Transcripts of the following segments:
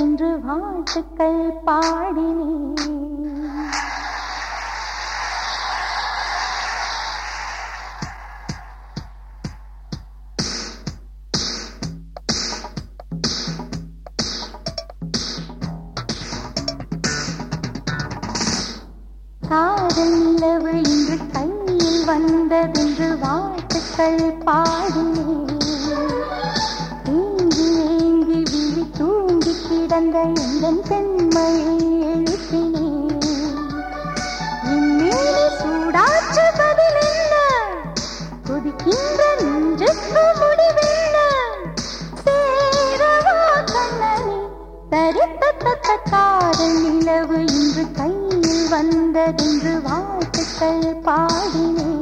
வந்ததென்று வாழ்த்துக்கள் பாடினேன் காதல் நிலவு இன்று கையில் வந்ததென்று வாழ்த்துக்கள் பாடினேன் ஏங்கி ஏங்கி விழி தூங்கி கிடந்த எந்தன் பெண்மையை எழுப்பினேன் இம்மேலே சூடாற்று பதில் என்ன கொதிக்கின்ற நெஞ்சுக்கு முடிவென்ன சேரவா கண்ணனே தரித்த காதல் நிலவு இன்று கையில் வந்ததென்று வாழ்த்துக்கள் பாடினேன்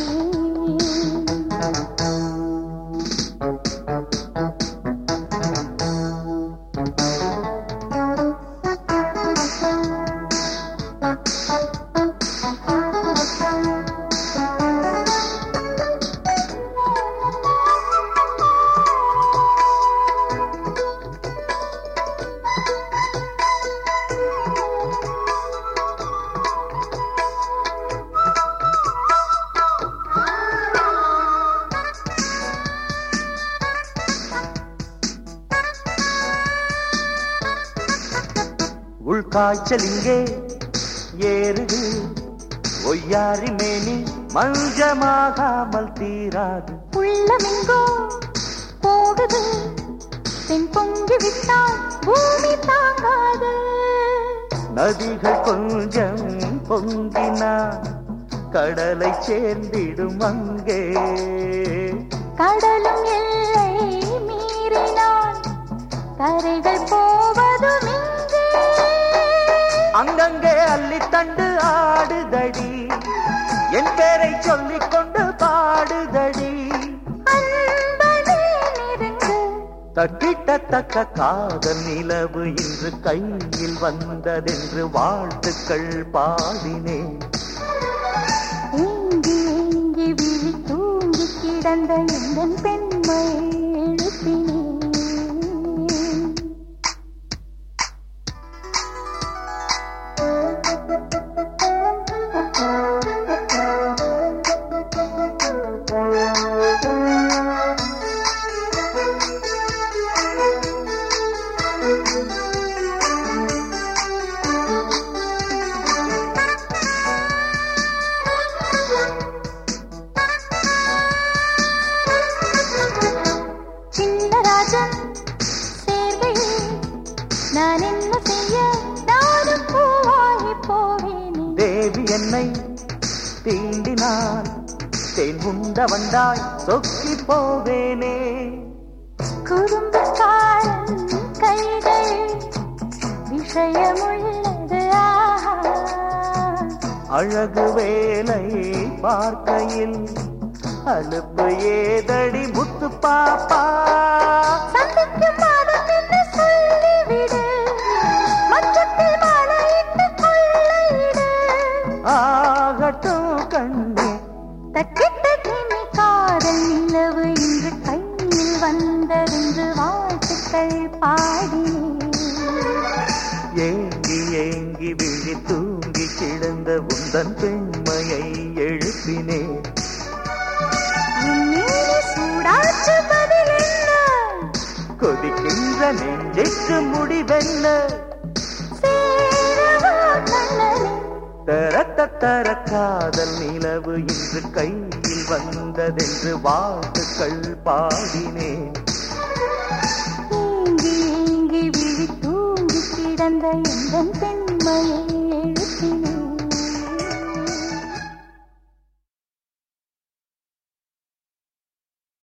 உள்காய்ச்சல் இங்கே ஏறுது ஒய்யாரி மேனி மஞ்சமாகாமல் தீராது உள்ளமெங்கோ போகுது தென் பொங்கி விட்டால் பூமி தாங்காது நதிகள் கொஞ்சம் பொங்கினா கடலை சேர்ந்திடும் அங்கே கடலும் எல்லை மீறினால் கரைகள் போவதும் இங்கே அங்கங்கே அள்ளித்தண்டு ஆடுதடி என் பேரை சொல்லிக் கொண்டு பாடுதடி அன்பனே நெருங்கு தட்டிட்டத்தக்க காதல் நிலவு இன்று கையில் வந்ததென்று வாழ்த்துக்கள் பாடினேன் ஏங்கி ஏங்கி விழி தூங்கி கிடந்த எந்தன் பெண்மை எழுப்பினேன் சின்னராஜன் சேர்வையில் நான் என்ன செய்ய நானும் பூவாகி போவேனே தேவி என்னை தீண்டினான் தேன் உண்ட வண்டாய் சொக்கி போவேனே குறும்புக்காரன் கைகள் விஷயமுள்ளது ஆஹா அழகு வேலை பார்க்கையில் அலுப்பு ஏதடி முத்து பாப்பா சந்திக்கும் மாதம் என்று சொல்லிவிடு மச்சத்தில் மழையிட்டு கொள்ளையிடு ஆகட்டும் கண்ணே தக்கிட்ட கிணி காதல் நிலவு இன்று கையில் வந்ததென்று வாழ்த்துக்கள் பாடினேன் ஏங்கி ஏங்கி விழி தூங்கி கிடந்த உந்தன் பெண்மையை எழுப்பினேன் உன்மீது சூடாற்று பதில் என்ன கொதிக்கின்ற நெஞ்சுக்கு முடிவென்ன சேரவா கண்ணனே தரத்த தர காதல் நிலவு இன்று கையில் வந்ததென்று வாழ்த்துக்கள் பாடினேன் ஏங்கி ஏங்கி விழி தூங்கி கிடந்த எந்தன் பெண்மையை